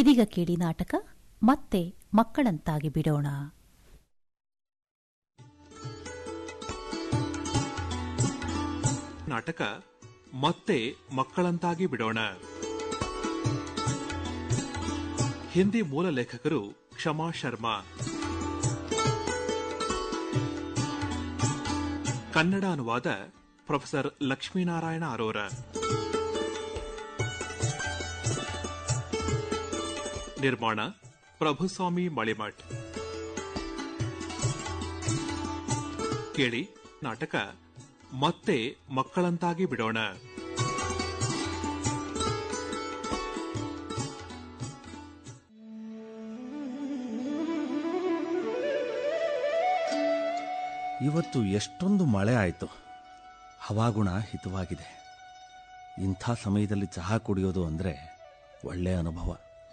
ಇದೀಗ ಕೇಳಿ ನಾಟಕ ಮತ್ತೆ ಮಕ್ಕಳಂತಾಗಿ ಬಿಡೋಣ ನಾಟಕ ಮತ್ತೆ ಮಕ್ಕಳಂತಾಗಿ ಬಿಡೋಣ ಹಿಂದಿ ಮೂಲ ಲೇಖಕರು ಕ್ಷಮಾ ಶರ್ಮಾ ಕನ್ನಡ ಅನುವಾದ ಪ್ರೊಫೆಸರ್ ಲಕ್ಷ್ಮೀನಾರಾಯಣ ಅರೋರ ನಿರ್ಮಾಣ ಪ್ರಭುಸ್ವಾಮಿ ಮಳಿಮಠ್ ಕೇಳಿ ನಾಟಕ ಮತ್ತೆ ಮಕ್ಕಳಂತಾಗಿ ಬಿಡೋಣ ಇವತ್ತು ಎಷ್ಟೊಂದು ಮಳೆ ಆಯಿತು ಹವಾಗುಣ ಹಿತವಾಗಿದೆ ಇಂಥ ಸಮಯದಲ್ಲಿ ಚಹಾ ಕುಡಿಯೋದು ಅಂದರೆ ಒಳ್ಳೆಯ ಅನುಭವ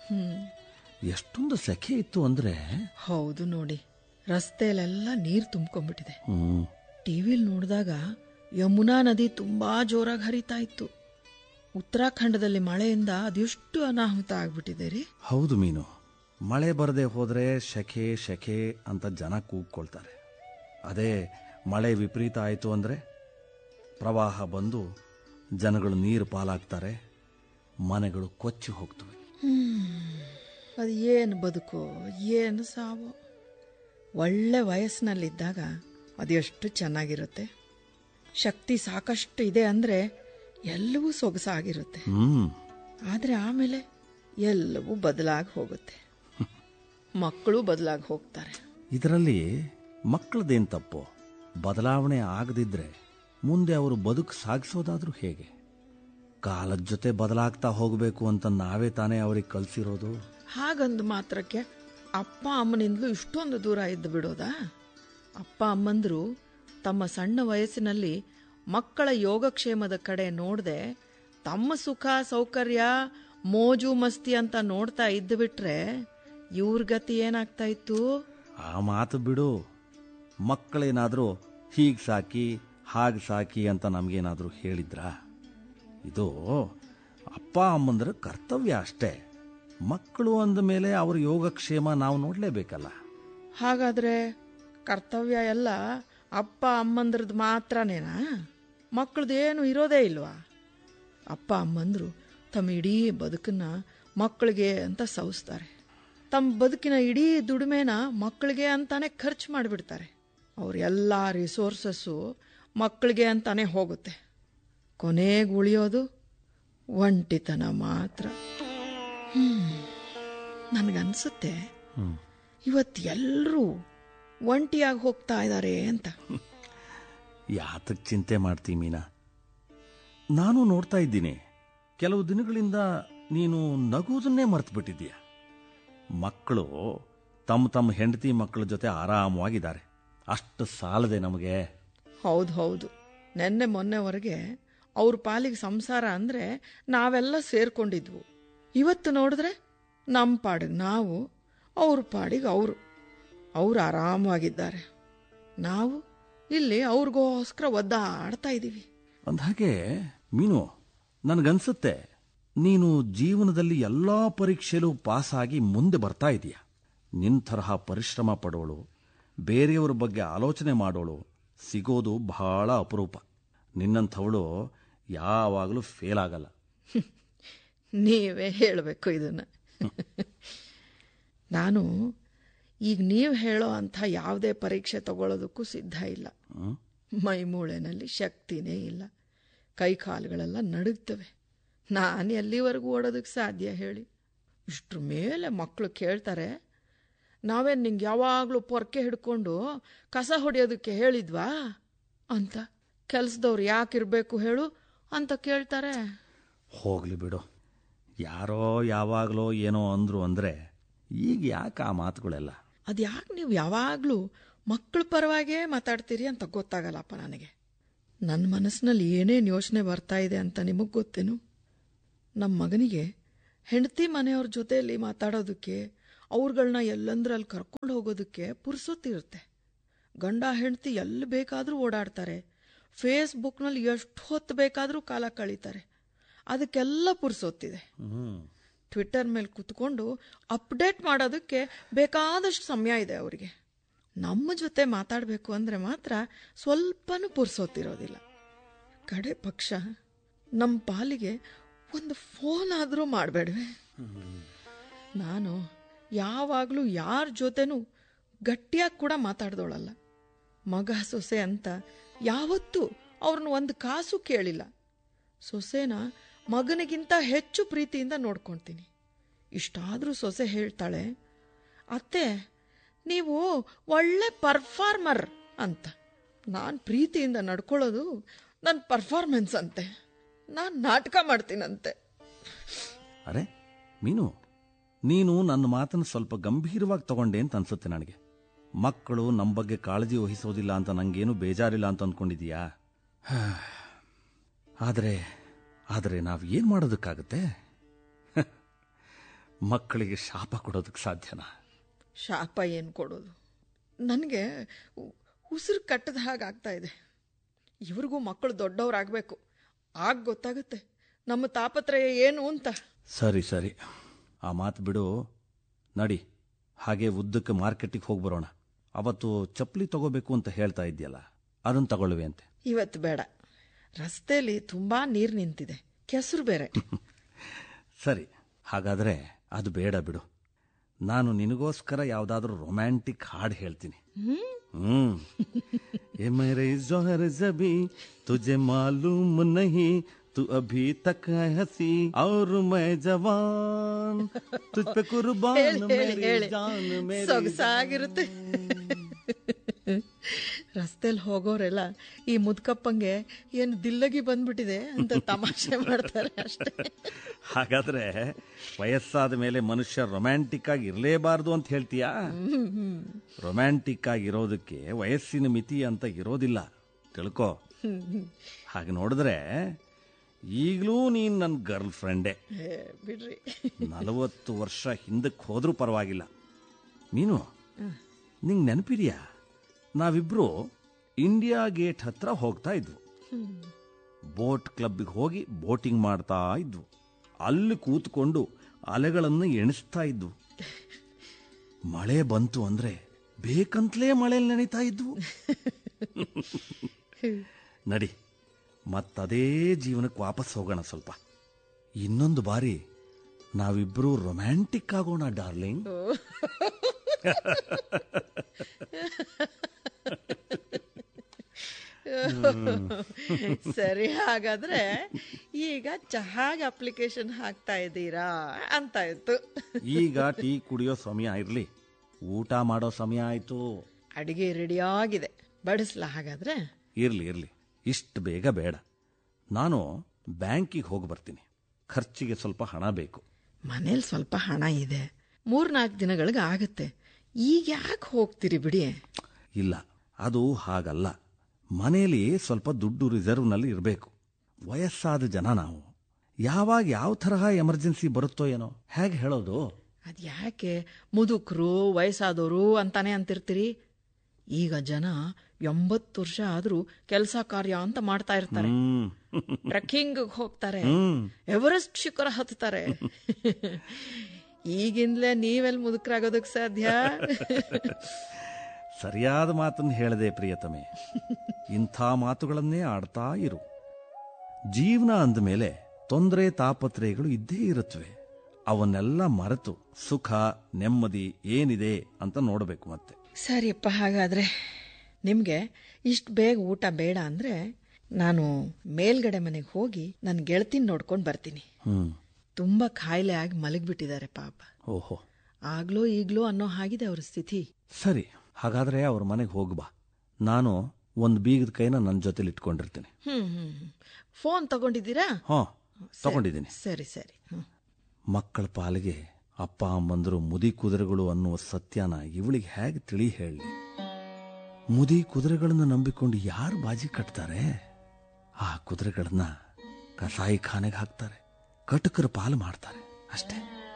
ಎಷ್ಟೊಂದು ಸೆಖೆ ಇತ್ತು ಅಂದರೆ ಹೌದು ನೋಡಿ ರಸ್ತೆಯಲ್ಲೆಲ್ಲ ನೀರು ತುಂಬ್ಕೊಂಡ್ಬಿಟ್ಟಿದೆ ಹ್ಮ್ ಟಿವಿಲ್ ನೋಡಿದಾಗ ಯಮುನಾ ನದಿ ತುಂಬಾ ಜೋರಾಗಿ ಹರಿತಾ ಇತ್ತು ಉತ್ತರಾಖಂಡದಲ್ಲಿ ಮಳೆಯಿಂದ ಅದೆಷ್ಟು ಅನಾಹುತ ಆಗ್ಬಿಟ್ಟಿದೆ ರೀ ಹೌದು ಮೀನು ಮಳೆ ಬರದೆ ಹೋದರೆ ಶೆಕೆ ಶೆಕೆ ಅಂತ ಜನ ಕೂಗ್ಕೊಳ್ತಾರೆ ಅದೇ ಮಳೆ ವಿಪರೀತ ಆಯಿತು ಅಂದರೆ ಪ್ರವಾಹ ಬಂದು ಜನಗಳು ನೀರು ಪಾಲಾಗ್ತಾರೆ ಮನೆಗಳು ಕೊಚ್ಚಿ ಹೋಗ್ತವೆ ಅದು ಏನು ಬದುಕೋ ಏನು ಸಾವೋ ಒಳ್ಳೆ ವಯಸ್ಸಿನಲ್ಲಿದ್ದಾಗ ಅದೆಷ್ಟು ಚೆನ್ನಾಗಿರುತ್ತೆ ಶಕ್ತಿ ಸಾಕಷ್ಟು ಇದೆ ಅಂದರೆ ಎಲ್ಲವೂ ಸೊಗಸಾಗಿರುತ್ತೆ ಹ್ಮ್ ಆದರೆ ಆಮೇಲೆ ಎಲ್ಲವೂ ಬದಲಾಗಿ ಹೋಗುತ್ತೆ ಮಕ್ಕಳು ಬದಲಾಗಿ ಹೋಗ್ತಾರೆ ಇದರಲ್ಲಿ ಮಕ್ಕಳದೇನು ತಪ್ಪು ಬದಲಾವಣೆ ಆಗದಿದ್ರೆ ಮುಂದೆ ಅವರು ಬದುಕು ಸಾಗಿಸೋದಾದ್ರೂ ಹೇಗೆ ಕಾಲದ ಜೊತೆ ಬದಲಾಗ್ತಾ ಹೋಗಬೇಕು ಅಂತ ನಾವೇ ತಾನೇ ಅವ್ರಿಗೆ ಕಲಿಸಿರೋದು ಹಾಗಂದು ಮಾತ್ರಕ್ಕೆ ಅಪ್ಪ ಅಮ್ಮನಿಂದಲೂ ಇಷ್ಟೊಂದು ದೂರ ಇದ್ದು ಬಿಡೋದಾ ಅಪ್ಪ ಅಮ್ಮಂದ್ರು ತಮ್ಮ ಸಣ್ಣ ವಯಸ್ಸಿನಲ್ಲಿ ಮಕ್ಕಳ ಯೋಗಕ್ಷೇಮದ ಕಡೆ ನೋಡದೆ ತಮ್ಮ ಸುಖ ಸೌಕರ್ಯ ಮೋಜು ಮಸ್ತಿ ಅಂತ ನೋಡ್ತಾ ಇದ್ದು ಬಿಟ್ರೆ ಇವ್ರ ಗತಿ ಏನಾಗ್ತಾ ಇತ್ತು ಆ ಮಾತು ಬಿಡು ಮಕ್ಕಳೇನಾದರೂ ಹೀಗೆ ಸಾಕಿ ಹಾಗೆ ಸಾಕಿ ಅಂತ ನಮಗೇನಾದರೂ ಹೇಳಿದ್ರಾ ಇದು ಅಪ್ಪ ಅಮ್ಮಂದ್ರ ಕರ್ತವ್ಯ ಅಷ್ಟೇ ಮಕ್ಕಳು ಅಂದ ಮೇಲೆ ಅವ್ರ ಯೋಗಕ್ಷೇಮ ನಾವು ನೋಡಲೇಬೇಕಲ್ಲ ಹಾಗಾದ್ರೆ ಕರ್ತವ್ಯ ಎಲ್ಲ ಅಪ್ಪ ಅಮ್ಮಂದ್ರದ್ದು ಮಾತ್ರನೇನಾ ಮಕ್ಕಳದೇನು ಇರೋದೇ ಇಲ್ವಾ ಅಪ್ಪ ಅಮ್ಮಂದ್ರು ತಮ್ಮ ಇಡೀ ಬದುಕನ್ನ ಮಕ್ಕಳಿಗೆ ಅಂತ ಸವಿಸ್ತಾರೆ ತಮ್ಮ ಬದುಕಿನ ಇಡೀ ದುಡಿಮೆನ ಮಕ್ಕಳಿಗೆ ಅಂತಾನೆ ಖರ್ಚು ಮಾಡಿಬಿಡ್ತಾರೆ ಅವ್ರ ಎಲ್ಲ ರಿಸೋರ್ಸಸ್ಸು ಮಕ್ಕಳಿಗೆ ಅಂತಾನೆ ಹೋಗುತ್ತೆ ಕೊನೆಗೆ ಉಳಿಯೋದು ಒಂಟಿತನ ಮಾತ್ರ ಹ್ಮ್ ನನಗನ್ಸುತ್ತೆ ಇವತ್ತು ಎಲ್ಲರೂ ಒಂಟಿಯಾಗಿ ಹೋಗ್ತಾ ಇದ್ದಾರೆ ಅಂತ ಯಾತಕ್ಕೆ ಚಿಂತೆ ಮಾಡ್ತೀವಿ ಮೀನಾ ನಾನು ನೋಡ್ತಾ ಇದ್ದೀನಿ ಕೆಲವು ದಿನಗಳಿಂದ ನೀನು ನಗುವುದನ್ನೇ ಮರ್ತು ಬಿಟ್ಟಿದ್ದೀಯ ಮಕ್ಕಳು ತಮ್ಮ ತಮ್ಮ ಹೆಂಡತಿ ಮಕ್ಕಳ ಜೊತೆ ಆರಾಮವಾಗಿದ್ದಾರೆ ಅಷ್ಟು ಸಾಲದೆ ನಮಗೆ ಹೌದು ಹೌದು ನೆನ್ನೆ ಮೊನ್ನೆವರೆಗೆ ಅವ್ರ ಪಾಲಿಗೆ ಸಂಸಾರ ಅಂದ್ರೆ ನಾವೆಲ್ಲ ಸೇರ್ಕೊಂಡಿದ್ವು ಇವತ್ತು ನೋಡಿದ್ರೆ ನಮ್ಮ ಪಾಡಿಗೆ ನಾವು ಅವ್ರ ಪಾಡಿಗೆ ಅವರು ಅವ್ರು ಆರಾಮವಾಗಿದ್ದಾರೆ ನಾವು ಇಲ್ಲಿ ಅವ್ರಿಗೋಸ್ಕರ ಒದ್ದಾಡ್ತಾ ಇದ್ದೀವಿ ಅಂದಹಾಗೆ ಮೀನು ನನಗನ್ಸುತ್ತೆ ನೀನು ಜೀವನದಲ್ಲಿ ಎಲ್ಲ ಪರೀಕ್ಷೆಯಲ್ಲೂ ಪಾಸಾಗಿ ಮುಂದೆ ಬರ್ತಾ ಇದೀಯ ನಿನ್ನ ತರಹ ಪರಿಶ್ರಮ ಪಡೋಳು ಬೇರೆಯವ್ರ ಬಗ್ಗೆ ಆಲೋಚನೆ ಮಾಡೋಳು ಸಿಗೋದು ಬಹಳ ಅಪರೂಪ ನಿನ್ನಂಥವಳು ಯಾವಾಗಲೂ ಫೇಲ್ ಆಗಲ್ಲ ನೀವೇ ಹೇಳಬೇಕು ಇದನ್ನ ನಾನು ಈಗ ನೀವು ಹೇಳೋ ಅಂಥ ಯಾವುದೇ ಪರೀಕ್ಷೆ ತಗೊಳ್ಳೋದಕ್ಕೂ ಸಿದ್ಧ ಇಲ್ಲ ಮೈ ಮೂಳೆನಲ್ಲಿ ಶಕ್ತಿನೇ ಇಲ್ಲ ಕೈ ಕಾಲುಗಳೆಲ್ಲ ನಡುಗ್ತವೆ ನಾನು ಎಲ್ಲಿವರೆಗೂ ಓಡೋದಕ್ಕೆ ಸಾಧ್ಯ ಹೇಳಿ ಇಷ್ಟ್ರ ಮೇಲೆ ಮಕ್ಕಳು ಕೇಳ್ತಾರೆ ನಾವೇನು ನಿಂಗೆ ಯಾವಾಗಲೂ ಪೊರ್ಕೆ ಹಿಡ್ಕೊಂಡು ಕಸ ಹೊಡೆಯೋದಕ್ಕೆ ಹೇಳಿದ್ವಾ ಅಂತ ಕೆಲಸದವ್ರು ಯಾಕಿರಬೇಕು ಹೇಳು ಅಂತ ಕೇಳ್ತಾರೆ ಹೋಗ್ಲಿ ಬಿಡು ಯಾರೋ ಯಾವಾಗಲೋ ಏನೋ ಅಂದ್ರು ಅಂದ್ರೆ ಈಗ ಯಾಕೆ ಆ ಮಾತುಗಳೆಲ್ಲ ಅದ್ಯಾಕೆ ನೀವು ಯಾವಾಗಲೂ ಮಕ್ಕಳ ಪರವಾಗೇ ಮಾತಾಡ್ತೀರಿ ಅಂತ ಗೊತ್ತಾಗಲ್ಲಪ್ಪ ನನಗೆ ನನ್ನ ಮನಸ್ಸಿನಲ್ಲಿ ಏನೇನು ಯೋಚನೆ ಬರ್ತಾ ಇದೆ ಅಂತ ನಿಮಗೆ ಗೊತ್ತೇನು ನಮ್ಮ ಮಗನಿಗೆ ಹೆಂಡತಿ ಮನೆಯವ್ರ ಜೊತೆಯಲ್ಲಿ ಮಾತಾಡೋದಕ್ಕೆ ಅವ್ರುಗಳನ್ನ ಎಲ್ಲಂದ್ರಲ್ಲಿ ಕರ್ಕೊಂಡು ಹೋಗೋದಕ್ಕೆ ಪುರ್ಸೊತ್ತಿರುತ್ತೆ ಗಂಡ ಹೆಂಡತಿ ಎಲ್ಲಿ ಬೇಕಾದರೂ ಓಡಾಡ್ತಾರೆ ಫೇಸ್ಬುಕ್ನಲ್ಲಿ ಎಷ್ಟು ಹೊತ್ತು ಬೇಕಾದರೂ ಕಾಲ ಕಳೀತಾರೆ ಅದಕ್ಕೆಲ್ಲ ಪುರ್ಸೊತ್ತಿದೆ ಟ್ವಿಟ್ಟರ್ ಮೇಲೆ ಕುತ್ಕೊಂಡು ಅಪ್ಡೇಟ್ ಮಾಡೋದಕ್ಕೆ ಬೇಕಾದಷ್ಟು ಸಮಯ ಇದೆ ಅವರಿಗೆ ನಮ್ಮ ಜೊತೆ ಮಾತಾಡಬೇಕು ಅಂದರೆ ಮಾತ್ರ ಸ್ವಲ್ಪನೂ ಪುರ್ಸೋತಿರೋದಿಲ್ಲ ಕಡೆ ಪಕ್ಷ ನಮ್ಮ ಪಾಲಿಗೆ ಒಂದು ಫೋನ್ ಆದರೂ ಮಾಡಬೇಡ್ವೆ ನಾನು ಯಾವಾಗಲೂ ಯಾರ ಜೊತೆನೂ ಗಟ್ಟಿಯಾಗಿ ಕೂಡ ಮಾತಾಡ್ದೋಳಲ್ಲ ಮಗ ಸೊಸೆ ಅಂತ ಯಾವತ್ತೂ ಅವ್ರನ್ನ ಒಂದು ಕಾಸು ಕೇಳಿಲ್ಲ ಸೊಸೆನ ಮಗನಿಗಿಂತ ಹೆಚ್ಚು ಪ್ರೀತಿಯಿಂದ ನೋಡ್ಕೊಳ್ತೀನಿ ಇಷ್ಟಾದರೂ ಸೊಸೆ ಹೇಳ್ತಾಳೆ ಅತ್ತೆ ನೀವು ಒಳ್ಳೆ ಪರ್ಫಾರ್ಮರ್ ಅಂತ ನಾನು ಪ್ರೀತಿಯಿಂದ ನಡ್ಕೊಳ್ಳೋದು ನನ್ನ ಪರ್ಫಾರ್ಮೆನ್ಸ್ ಅಂತೆ ನಾನು ನಾಟಕ ಮಾಡ್ತೀನಂತೆ ಅರೆ ಮೀನು ನೀನು ನನ್ನ ಮಾತನ್ನು ಸ್ವಲ್ಪ ಗಂಭೀರವಾಗಿ ತಗೊಂಡೆ ಅಂತ ಅನ್ಸುತ್ತೆ ನನಗೆ ಮಕ್ಕಳು ನಮ್ಮ ಬಗ್ಗೆ ಕಾಳಜಿ ವಹಿಸೋದಿಲ್ಲ ಅಂತ ನಂಗೇನು ಬೇಜಾರಿಲ್ಲ ಅಂತ ಅಂದ್ಕೊಂಡಿದೀಯಾ ಆದರೆ ಆದರೆ ನಾವು ಏನು ಮಾಡೋದಕ್ಕಾಗತ್ತೆ ಮಕ್ಕಳಿಗೆ ಶಾಪ ಕೊಡೋದಕ್ಕೆ ಸಾಧ್ಯನಾ ಶಾಪ ಏನು ಕೊಡೋದು ನನಗೆ ಉಸಿರು ಕಟ್ಟದ ಹಾಗೆ ಆಗ್ತಾ ಇದೆ ಇವ್ರಿಗೂ ಮಕ್ಕಳು ದೊಡ್ಡವರಾಗಬೇಕು ಆಗ ಗೊತ್ತಾಗುತ್ತೆ ನಮ್ಮ ತಾಪತ್ರಯ ಏನು ಅಂತ ಸರಿ ಸರಿ ಆ ಮಾತು ಬಿಡು ನಡಿ ಹಾಗೆ ಉದ್ದಕ್ಕೆ ಮಾರ್ಕೆಟಿಗೆ ಹೋಗಿ ಬರೋಣ ಅವತ್ತು ಚಪ್ಪಲಿ ತಗೋಬೇಕು ಅಂತ ಹೇಳ್ತಾ ಇದ್ಯಲ್ಲ ಅದನ್ನು ತಗೊಳ್ಳುವೆ ಅಂತೆ ಇವತ್ತು ಬೇಡ ರಸ್ತೆಯಲ್ಲಿ ತುಂಬಾ ನೀರು ನಿಂತಿದೆ ಕೆಸರು ಬೇರೆ ಸರಿ ಹಾಗಾದರೆ ಅದು ಬೇಡ ಬಿಡು ನಾನು ನಿನಗೋಸ್ಕರ ಯಾವುದಾದ್ರೂ ರೊಮ್ಯಾಂಟಿಕ್ ಹಾಡು ಹೇಳ್ತೀನಿ ಹ್ಮ್ ए मेरे जोहर जबी तुझे मालूम नहीं तू अभी तक है हंसी और मैं जवान तुझ पे कुर्बान ಹೇಳಿ ಹೇಳಿ मेरी ಹೇಳಿ जान मेरी ಸೊಗಸಾಗಿರುತ್ತೆ ರಸ್ತೆಯಲ್ಲಿ ಹೋಗೋರೆಲ್ಲ ಈ ಮುದ್ಕಪ್ಪಂಗೆ ಏನು ದಿಲ್ಲಗಿ ಬಂದ್ಬಿಟ್ಟಿದೆ ಅಂತ ತಮಾಷೆ ಮಾಡ್ತಾರೆ ಅಷ್ಟೇ ಹಾಗಾದ್ರೆ ವಯಸ್ಸಾದ ಮೇಲೆ ಮನುಷ್ಯ ರೊಮ್ಯಾಂಟಿಕ್ ಆಗಿ ಇರಲೇಬಾರ್ದು ಅಂತ ಹೇಳ್ತೀಯಾ ರೊಮ್ಯಾಂಟಿಕ್ ಆಗಿರೋದಕ್ಕೆ ವಯಸ್ಸಿನ ಮಿತಿ ಅಂತ ಇರೋದಿಲ್ಲ ತಿಳ್ಕೊ ಹಾಗೆ ನೋಡಿದ್ರೆ ಈಗಲೂ ನೀನು ನನ್ನ ಗರ್ಲ್ ಫ್ರೆಂಡೇ ಏ, ಬಿಡ್ರಿ ನಲವತ್ತು ವರ್ಷ ಹಿಂದಕ್ಕೆ ಹೋದ್ರೂ ಪರವಾಗಿಲ್ಲ ನೀನು ನಿಂಗೆ ನೆನಪಿದೆಯಾ ನಾವಿಬ್ರು ಇಂಡಿಯಾ ಗೇಟ್ ಹತ್ರ ಹೋಗ್ತಾ ಇದ್ವು ಬೋಟ್ ಕ್ಲಬ್ಗೆ ಹೋಗಿ ಬೋಟಿಂಗ್ ಮಾಡ್ತಾ ಇದ್ವು ಅಲ್ಲಿ ಕೂತ್ಕೊಂಡು ಅಲೆಗಳನ್ನು ಎಣಿಸ್ತಾ ಇದ್ವು ಮಳೆ ಬಂತು ಅಂದ್ರೆ ಬೇಕಂತಲೇ ಮಳೆಯಲ್ಲಿ ನೆನೀತಾ ಇದ್ವು ನಡಿ ಮತ್ತದೇ ಜೀವನಕ್ಕೆ ವಾಪಸ್ ಹೋಗೋಣ ಸ್ವಲ್ಪ ಇನ್ನೊಂದು ಬಾರಿ ನಾವಿಬ್ರು ರೊಮ್ಯಾಂಟಿಕ್ ಆಗೋಣ ಡಾರ್ಲಿಂಗ್ ಸರಿ ಹಾಗಾದ್ರೆ ಈಗ ಚಹಾಗೆ ಅಪ್ಲಿಕೇಶನ್ ಹಾಕ್ತಾ ಇದ್ದೀರಾ ಅಂತ ಇತ್ತು ಈಗ ಟೀ ಕುಡಿಯೋ ಸಮಯ ಇರಲಿ ಊಟ ಮಾಡೋ ಸಮಯ ಆಯ್ತು ಅಡಿಗೆ ರೆಡಿಯಾಗಿದೆ ಬಡಿಸ್ಲಾ ಹಾಗಾದ್ರೆ ಇರ್ಲಿ ಇರ್ಲಿ ಇಷ್ಟು ಬೇಗ ಬೇಡ ನಾನು ಬ್ಯಾಂಕಿಗೆ ಹೋಗಿ ಬರ್ತೀನಿ ಖರ್ಚಿಗೆ ಸ್ವಲ್ಪ ಹಣ ಬೇಕು ಮನೇಲಿ ಸ್ವಲ್ಪ ಹಣ ಇದೆ ಮೂರ್ನಾಲ್ಕು ದಿನಗಳಿಗೆ ಆಗತ್ತೆ ಈಗ ಯಾಕೆ ಹೋಗ್ತೀರಿ ಬಿಡಿ ಇಲ್ಲ ಅದು ಹಾಗಲ್ಲ ಮನೆಯಲ್ಲಿ ಸ್ವಲ್ಪ ದುಡ್ಡು ರಿಸರ್ವ್ನಲ್ಲಿ ಇರಬೇಕು ವಯಸ್ಸಾದ ಜನ ನಾವು ಯಾವಾಗ ಯಾವ ತರಹ ಎಮರ್ಜೆನ್ಸಿ ಬರುತ್ತೋ ಏನೋ ಹೇಗೆ ಹೇಳೋದು ಅದ್ ಯಾಕೆ ಮುದುಕರು ವಯಸ್ಸಾದವರು ಅಂತಾನೆ ಅಂತಿರ್ತೀರಿ ಈಗ ಜನ ಎಂಬತ್ತು ವರ್ಷ ಆದ್ರೂ ಕೆಲಸ ಕಾರ್ಯ ಅಂತ ಮಾಡ್ತಾ ಇರ್ತಾರೆ ಹ್ಮ್ ಟ್ರೆಕ್ಕಿಂಗ್ ಹೋಗ್ತಾರೆ ಹ್ಮ್ ಎವರೆಸ್ಟ್ ಶಿಖರ ಹತ್ತಾರೆ ಈಗಿಂದಲೇ ನೀವೆಲ್ಲಿ ಮುದುಕರಾಗೋದಕ್ಕೆ ಸಾಧ್ಯ ಸರಿಯಾದ ಮಾತನ್ನು ಹೇಳದೆ ಪ್ರಿಯತಮೆ ಇಂಥ ಮಾತುಗಳನ್ನೇ ಆಡ್ತಾ ಇರು ಜೀವನ ಅಂದಮೇಲೆ ತೊಂದರೆ ತಾಪತ್ರಯಗಳು ಇದ್ದೇ ಇರುತ್ತವೆ ಅವನ್ನೆಲ್ಲ ಮರೆತು ಸುಖ ನೆಮ್ಮದಿ ಏನಿದೆ ಅಂತ ನೋಡಬೇಕು ಮತ್ತೆ ಸರಿಯಪ್ಪ ಹಾಗಾದ್ರೆ ನಿಮ್ಗೆ ಇಷ್ಟು ಬೇಗ ಊಟ ಬೇಡ ಅಂದ್ರೆ ನಾನು ಮೇಲ್ಗಡೆ ಮನೆಗೆ ಹೋಗಿ ನನ್ನ ಗೆಳತಿನ ನೋಡ್ಕೊಂಡು ಬರ್ತೀನಿ ಹ್ಮ್ ತುಂಬಾ ಕಾಯಿಲೆ ಆಗಿ ಮಲಗಿಬಿಟ್ಟಿದ್ದಾರೆ ಪಾಪ ಓಹೋ ಆಗ್ಲೋ ಈಗ್ಲೋ ಅನ್ನೋ ಹಾಗಿದೆ ಅವ್ರ ಸ್ಥಿತಿ ಸರಿ ಹಾಗಾದ್ರೆ ಅವ್ರ ಮನೆಗೆ ಹೋಗ್ಬಾ ನಾನು ಒಂದು ಬೀಗದ ಕೈನ ನನ್ನ ಜೊತೆಲಿ ಇಟ್ಕೊಂಡಿರ್ತೀನಿ ಹ್ಮ್ ಹ್ಮ್ ಹ್ಮ್. ಫೋನ್ ತಗೊಂಡಿದ್ದೀರಾ ಹಾ ತಗೊಂಡಿದ್ದೀನಿ ಸರಿ ಸರಿ ಹ್ಮ್. ಮಕ್ಕಳ ಪಾಲಿಗೆ ಅಪ್ಪ ಅಮ್ಮಂದರು ಮುದಿ ಕುದುರೆಗಳು ಅನ್ನುವ ಸತ್ಯನ ಇವಳಿಗೆ ಹೇಗೆ ತಿಳಿ ಹೇಳಿ ಮುದಿ ಕುದುರೆಗಳನ್ನು ನಂಬಿಕೊಂಡು ಯಾರು ಬಾಜಿ ಕಟ್ತಾರೆ ಆ ಕುದುರೆಗಳನ್ನ ಕಸಾಯಿ ಖಾನೆಗೆ ಹಾಕ್ತಾರೆ ಕಟಕರ ಪಾಲು ಮಾಡ್ತಾರೆ ಅಷ್ಟೇ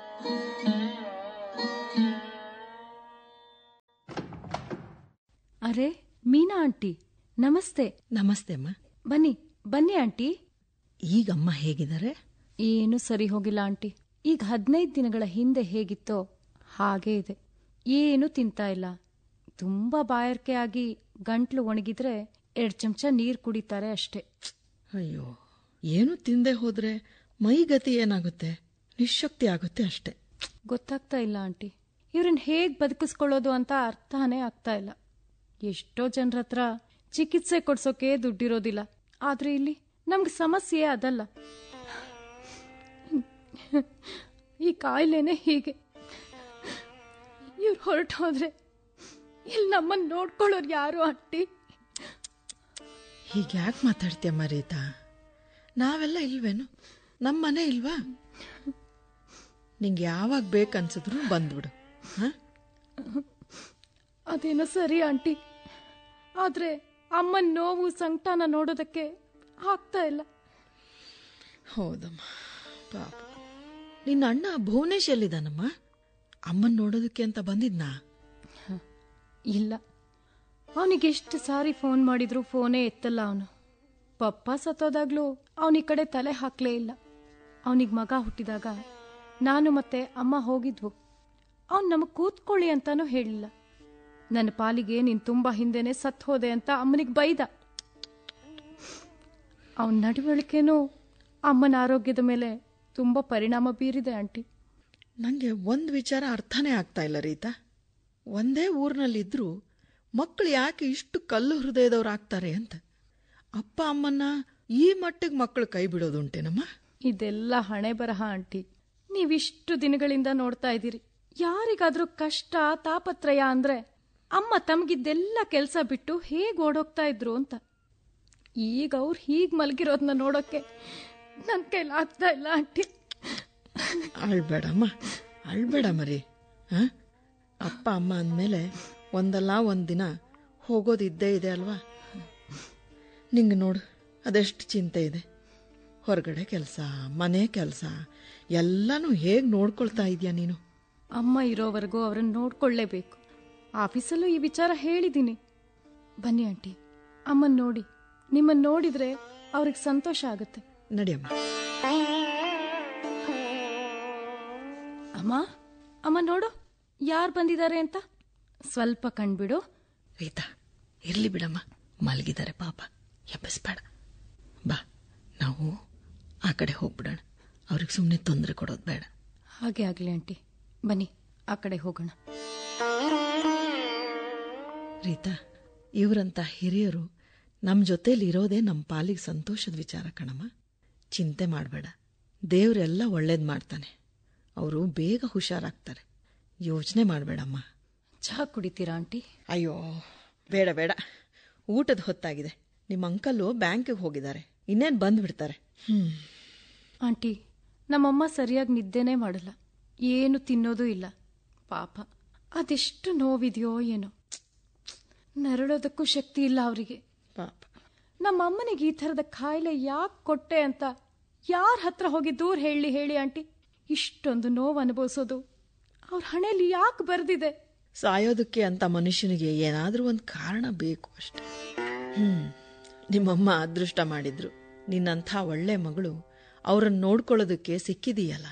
ಅರೆ ಮೀನಾ ಆಂಟಿ ನಮಸ್ತೆ ನಮಸ್ತೆ ಅಮ್ಮ ಬನ್ನಿ ಬನ್ನಿ ಆಂಟಿ ಈಗಮ್ಮ ಹೇಗಿದ್ದಾರೆ ಏನು ಸರಿ ಹೋಗಿಲ್ಲ ಆಂಟಿ ಈಗ ಹದಿನೈದು ದಿನಗಳ ಹಿಂದೆ ಹೇಗಿತ್ತೋ ಹಾಗೇ ಇದೆ ಏನು ತಿಂತಾ ಇಲ್ಲ ತುಂಬಾ ಬಾಯಾರಿಕೆ ಆಗಿ ಗಂಟ್ಲು ಒಣಗಿದ್ರೆ ಎರಡು ಚಮಚ ನೀರು ಕುಡಿತಾರೆ ಅಷ್ಟೇ ಅಯ್ಯೋ ಏನು ತಿಂದೆ ಹೋದ್ರೆ ಮೈ ಗತಿ ಏನಾಗುತ್ತೆ ನಿಶಕ್ತಿ ಆಗುತ್ತೆ ಅಷ್ಟೆ ಗೊತ್ತಾಗ್ತಾ ಇಲ್ಲ ಆಂಟಿ ಇವ್ರನ್ನ ಹೇಗ್ ಬದುಕಿಸ್ಕೊಳ್ಳೋದು ಅಂತ ಅರ್ಥನೇ ಆಗ್ತಾ ಇಲ್ಲ ಎಷ್ಟೋ ಜನರ ಹತ್ರ ಚಿಕಿತ್ಸೆ ಕೊಡ್ಸೋಕೆ ದುಡ್ಡಿರೋದಿಲ್ಲ ಆದ್ರೆ ಇಲ್ಲಿ ನಮ್ಗೆ ಸಮಸ್ಯೆ ಅದಲ್ಲ ಈ ಕಾಯಿಲೆನೇ ಹೀಗೆ ಇವ್ರು ಹೊರಟು ಹೋದ್ರೆ ಇಲ್ಲಿ ನಮ್ಮನ್ನ ನೋಡ್ಕೊಳ್ಳೋರು ಯಾರು ಆಂಟಿ ಹೀಗೆ ಯಾಕೆ ಮಾತಾಡ್ತೀಯ ಮರೀತಾ ನಾವೆಲ್ಲ ಇಲ್ವೇನು ನಮ್ಮ ಮನೆ ಇಲ್ವಾ ನಿಂಗೆ ಯಾವಾಗ ಬೇಕನ್ಸಿದ್ರು ಬಂದ್ಬಿಡು ಹಾ ಅದೇನೋ ಸರಿ ಆಂಟಿ ಆದ್ರೆ ಅಮ್ಮನ ನೋವು ಸಂಕಟನ ನೋಡೋದಕ್ಕೆ ಆಗ್ತಾ ಇಲ್ಲ ಹೌದಮ್ಮ ಪಾಪ ನಿನ್ನ ಅಣ್ಣ ಭುವನೇಶ್ ಎಲ್ಲಿದ್ದಾನಮ್ಮ ಅಮ್ಮನ್ ನೋಡೋದಕ್ಕೆ ಅಂತ ಬಂದಿದ್ನಾ ಇಲ್ಲ ಅವನಿಗೆ ಎಷ್ಟು ಸಾರಿ ಫೋನ್ ಮಾಡಿದ್ರು ಫೋನೇ ಎತ್ತಲ್ಲ ಅವನು ಪಪ್ಪ ಸತ್ತೋದಾಗ್ಲೂ ಅವನ ಈ ಕಡೆ ತಲೆ ಹಾಕ್ಲೇ ಇಲ್ಲ ಅವನಿಗೆ ಮಗ ಹುಟ್ಟಿದಾಗ ನಾನು ಮತ್ತೆ ಅಮ್ಮ ಹೋಗಿದ್ವು ಅವನು ನಮಗೆ ಕೂತ್ಕೊಳ್ಳಿ ಅಂತಾನೂ ಹೇಳಿಲ್ಲ ನನ್ನ ಪಾಲಿಗೆ ನೀನು ತುಂಬಾ ಹಿಂದೆನೆ ಸತ್ ಹೋದೆ ಅಂತ ಅಮ್ಮನಿಗೆ ಬೈದ ಅವನ ನಡವಳಿಕೆನೂ ಅಮ್ಮನ ಆರೋಗ್ಯದ ಮೇಲೆ ತುಂಬಾ ಪರಿಣಾಮ ಬೀರಿದೆ ಆಂಟಿ ನನಗೆ ಒಂದು ವಿಚಾರ ಅರ್ಥನೇ ಆಗ್ತಾ ಇಲ್ಲ ರೀತಾ ಒಂದೇ ಊರಿನಲ್ಲಿದ್ದರೂ ಮಕ್ಕಳು ಯಾಕೆ ಇಷ್ಟು ಕಲ್ಲು ಹೃದಯದವ್ರು ಆಗ್ತಾರೆ ಅಂತ ಅಪ್ಪ ಅಮ್ಮನ್ನ ಈ ಮಟ್ಟಿಗೆ ಮಕ್ಕಳು ಕೈ ಬಿಡೋದುಂಟೇನಮ್ಮ ಇದೆಲ್ಲ ಹಣೆ ಬರಹ ಆಂಟಿ ನೀವಿಷ್ಟು ದಿನಗಳಿಂದ ನೋಡ್ತಾ ಇದ್ದೀರಿ ಯಾರಿಗಾದ್ರೂ ಕಷ್ಟ ತಾಪತ್ರಯ ಅಂದ್ರೆ ಅಮ್ಮ ತಮಗಿದ್ದೆಲ್ಲ ಕೆಲಸ ಬಿಟ್ಟು ಹೇಗ್ ಓಡೋಗ್ತಾ ಇದ್ರು ಅಂತ ಈಗ ಅವ್ರು ಹೀಗ್ ಮಲಗಿರೋದನ್ನ ನೋಡೋಕೆ ನನ್ ಕೈಲಿ ಆಗ್ತಾ ಇಲ್ಲ ಆಂಟಿ ಅಳ್ಬೇಡಮ್ಮ ಅಳ್ಬೇಡ ಮರಿ ಆ? ಅಪ್ಪ ಅಮ್ಮ ಅಂದಮೇಲೆ ಒಂದಲ್ಲ ಒಂದು ದಿನ ಹೋಗೋದಿದ್ದೇ ಇದೆ ಅಲ್ವಾ ನಿಂಗೆ ನೋಡು ಅದೆಷ್ಟು ಚಿಂತೆ ಇದೆ ಹೊರಗಡೆ ಕೆಲಸ ಮನೆ ಕೆಲಸ ಎಲ್ಲನೂ ಹೇಗೆ ನೋಡ್ಕೊಳ್ತಾ ಇದೆಯಾ ನೀನು ಅಮ್ಮ ಇರೋವರೆಗೂ ಅವ್ರನ್ನ ನೋಡ್ಕೊಳ್ಳೇಬೇಕು ಆಫೀಸಲ್ಲೂ ಈ ವಿಚಾರ ಹೇಳಿದ್ದೀನಿ ಬನ್ನಿ ಆಂಟಿ ಅಮ್ಮನ್ ನೋಡಿ ನಿಮ್ಮನ್ನ ನೋಡಿದ್ರೆ ಅವ್ರಿಗೆ ಸಂತೋಷ ಆಗುತ್ತೆ ನಡಿಯಮ್ಮ ಅಮ್ಮ ಅಮ್ಮ ನೋಡು ಯಾರು ಬಂದಿದ್ದಾರೆ ಅಂತ ಸ್ವಲ್ಪ ಕಣ್ಬಿಡು ರೀತಾ ಇರ್ಲಿ ಬಿಡಮ್ಮ ಮಲಗಿದ್ದಾರೆ ಪಾಪ ಎಬ್ಬಿಸ್ಬೇಡ ಬಾ ನಾವು ಆ ಕಡೆ ಹೋಗ್ಬಿಡೋಣ ಅವ್ರಿಗೆ ಸುಮ್ಮನೆ ತೊಂದರೆ ಕೊಡೋದು ಬೇಡ ಹಾಗೆ ಆಗ್ಲಿ ಆಂಟಿ ಬನ್ನಿ ಆ ಕಡೆ ಹೋಗೋಣ ರೀತಾ ಇವರಂತ ಹಿರಿಯರು ನಮ್ಮ ಜೊತೇಲಿ ಇರೋದೇ ನಮ್ಮ ಪಾಲಿಗೆ ಸಂತೋಷದ ವಿಚಾರ ಕಣಮ್ಮ ಚಿಂತೆ ಮಾಡಬೇಡ ದೇವರೆಲ್ಲ ಒಳ್ಳೇದು ಮಾಡ್ತಾನೆ ಅವರು ಬೇಗ ಹುಷಾರಾಗ್ತಾರೆ ಯೋಚನೆ ಮಾಡಬೇಡಮ್ಮ ಚಹಾ ಕುಡಿತೀರಾ ಆಂಟಿ ಅಯ್ಯೋ ಬೇಡ ಬೇಡ ಊಟದ ಹೊತ್ತಾಗಿದೆ ನಿಮ್ಮ ಅಂಕಲ್ಲು ಬ್ಯಾಂಕಿಗೆ ಹೋಗಿದ್ದಾರೆ ಇನ್ನೇನು ಬಂದ್ಬಿಡ್ತಾರೆ ಹ್ಮ್ ಆಂಟಿ ನಮ್ಮಮ್ಮ ಸರಿಯಾಗಿ ನಿದ್ದೆನೇ ಮಾಡಲ್ಲ ಏನು ತಿನ್ನೋದೂ ಇಲ್ಲ ಪಾಪ ಅದೆಷ್ಟು ನೋವಿದೆಯೋ ಏನೋ ನರಳೋದಕ್ಕೂ ಶಕ್ತಿ ಇಲ್ಲ ಅವರಿಗೆ ಪಾಪ ನಮ್ಮ ಅಮ್ಮನಿಗೆ ಈ ಥರದ ಕಾಯಿಲೆ ಯಾಕೆ ಕೊಟ್ಟೆ ಅಂತ ಯಾರ ಹತ್ರ ಹೋಗಿ ದೂರ ಹೇಳಿ ಹೇಳಿ ಆಂಟಿ ಇಷ್ಟೊಂದು ನೋವು ಅನುಭವಿಸೋದು ಅವ್ರ ಹಣೆಯಲ್ಲಿ ಯಾಕೆ ಬರೆದಿದೆ ಸಾಯೋದಕ್ಕೆ ಅಂತ ಮನುಷ್ಯನಿಗೆ ಏನಾದರೂ ಒಂದು ಕಾರಣ ಬೇಕು ಅಷ್ಟೆ ಹ್ಮ್ ನಿಮ್ಮಮ್ಮ ಅದೃಷ್ಟ ಮಾಡಿದ್ರು ನಿನ್ನಂಥ ಒಳ್ಳೆ ಮಗಳು ಅವ್ರನ್ನ ನೋಡ್ಕೊಳ್ಳೋದಕ್ಕೆ ಸಿಕ್ಕಿದೀಯಲ್ಲ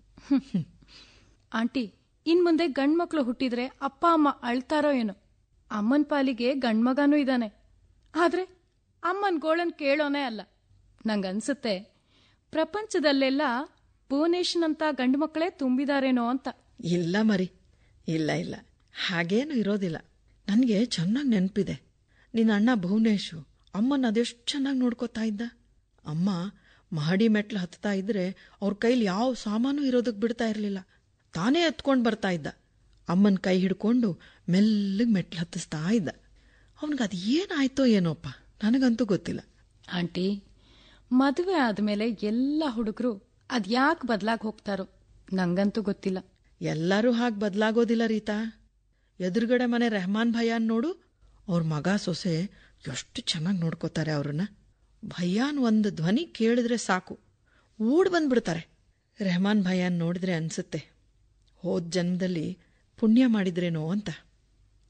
ಆಂಟಿ ಇನ್ ಮುಂದೆ ಗಂಡ್ಮಕ್ಳು ಹುಟ್ಟಿದ್ರೆ ಅಪ್ಪ ಅಮ್ಮ ಅಳ್ತಾರೋ ಏನೋ ಅಮ್ಮನ ಪಾಲಿಗೆ ಗಂಡ್ಮಗನೂ ಇದ್ದಾನೆ ಆದ್ರೆ ಅಮ್ಮನ ಗೋಳನ್ ಕೇಳೋನೇ ಅಲ್ಲ ನಂಗನ್ಸುತ್ತೆ ಪ್ರಪಂಚದಲ್ಲೆಲ್ಲ ಭುವನೇಶ್ನಂತ ಗಂಡು ಮಕ್ಕಳೇ ತುಂಬಿದಾರೇನೋ ಅಂತ ಇಲ್ಲ ಮರಿ ಇಲ್ಲ ಇಲ್ಲ ಹಾಗೇನು ಇರೋದಿಲ್ಲ ನನಗೆ ಚೆನ್ನಾಗಿ ನೆನಪಿದೆ ನಿನ್ನ ಅಣ್ಣ ಭುವನೇಶು ಅಮ್ಮನ ಅದೆಷ್ಟು ಚೆನ್ನಾಗಿ ನೋಡ್ಕೋತಾ ಇದ್ದ ಅಮ್ಮ ಮಹಡಿ ಮೆಟ್ಲು ಹತ್ತಾ ಇದ್ರೆ ಅವ್ರ ಕೈಲಿ ಯಾವ ಸಾಮಾನು ಇರೋದಕ್ಕೆ ಬಿಡ್ತಾ ಇರಲಿಲ್ಲ ತಾನೇ ಎತ್ಕೊಂಡು ಬರ್ತಾ ಇದ್ದ ಅಮ್ಮನ ಕೈ ಹಿಡ್ಕೊಂಡು ಮೆಲ್ಲಗೆ ಮೆಟ್ಲು ಹತ್ತಿಸ್ತಾ ಇದ್ದ ಅವನಿಗೆ ಅದು ಏನಾಯ್ತೋ ಏನೋಪ್ಪ ನನಗಂತೂ ಗೊತ್ತಿಲ್ಲ ಆಂಟಿ ಮದುವೆ ಆದ್ಮೇಲೆ ಎಲ್ಲ ಹುಡುಗರು ಅದ್ಯಾಕೆ ಬದ್ಲಾಗ್ ಹೋಗ್ತಾರೋ ನಂಗಂತೂ ಗೊತ್ತಿಲ್ಲ ಎಲ್ಲರೂ ಹಾಗೆ ಬದಲಾಗೋದಿಲ್ಲ ರೀತಾ ಎದುರುಗಡೆ ಮನೆ ರೆಹಮಾನ್ ಭಯ್ಯನ್ ನೋಡು ಅವ್ರ ಮಗ ಸೊಸೆ ಎಷ್ಟು ಚೆನ್ನಾಗಿ ನೋಡ್ಕೋತಾರೆ ಅವ್ರನ್ನ ಭಯ್ಯಾನ್ ಒಂದು ಧ್ವನಿ ಕೇಳಿದ್ರೆ ಸಾಕು ಓಡ್ ಬಂದ್ಬಿಡ್ತಾರೆ ರೆಹಮಾನ್ ಭಯ್ಯನ್ ನೋಡಿದ್ರೆ ಅನ್ಸುತ್ತೆ ಹೋದ ಜನ್ಮದಲ್ಲಿ ಪುಣ್ಯ ಮಾಡಿದ್ರೇನೋ ಅಂತ